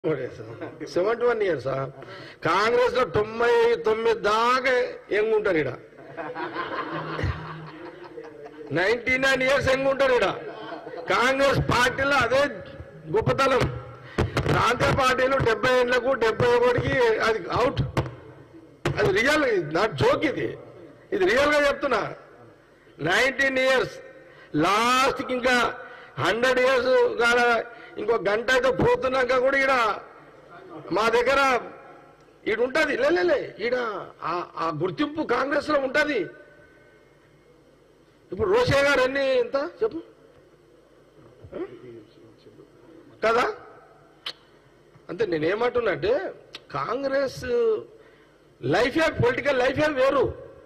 Seventy one years Congress లో తొంభై తొమ్మిది దాకా ఎంగుంటారు ఇడ నైన్టీ నైన్ ఇయర్స్ ఎంగుంటారు ఇడ కాంగ్రెస్ పార్టీలో అదే గొప్పతనం ప్రాంతీయ పార్టీలు డెబ్బై ఏళ్లకు డెబ్బై ఒకటికి అది అవుట్ అది రియల్ నాట్ జోక్ ఇది ఇది రియల్ గా చెప్తున్నా నైన్టీన్ ఇయర్స్ లాస్ట్ ఇంకా హండ్రెడ్ ఇయర్స్ కాల ఇంకో గంట అయితే పోతున్నాక కూడా ఈడ మా దగ్గర ఈడ ఉంటది లేలే ఈడ ఆ- ఆ గుర్తింపు కాంగ్రెస్ లో ఉంటది ఇప్పుడు రోషే గారు ఎన్ని ఎంత చెప్పు ఆ? కదా అంతే నేనేమంటున్నా అంటే కాంగ్రెస్ లైఫే పొలిటికల్ లైఫే వేరు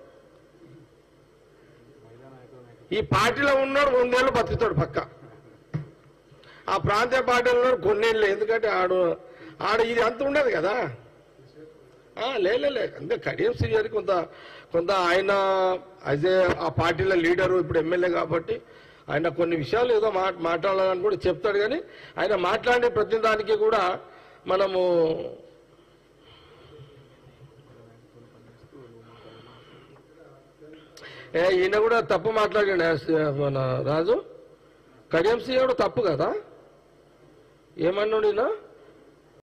ఈ పార్టీలో ఉన్నాడు వందేళ్ళు బతుకుతాడు పక్క ఆ ప్రాంతీయ పార్టీలో ఉన్నాడు కొన్నేళ్ళు ఎందుకంటే ఆడు ఆడ ఇది అంత ఉండదు కదా ఆ, లే లే, లే అంటే కడియం శ్రీగారి కొంత కొంత ఆయన యాజ్ ఏ ఆ పార్టీల లీడరు ఇప్పుడు ఎమ్మెల్యే కాబట్టి ఆయన కొన్ని విషయాలు ఏదో మా మాట్లాడాలని కూడా చెప్తాడు కానీ ఆయన మాట్లాడే ప్రతి దానికి కూడా మనము ఏ ఈయన కూడా తప్పు మాట్లాడాడు ఆ, మన రాజు కడియం శ్రీ తప్పు కదా ఏమన్నాడు ఈయన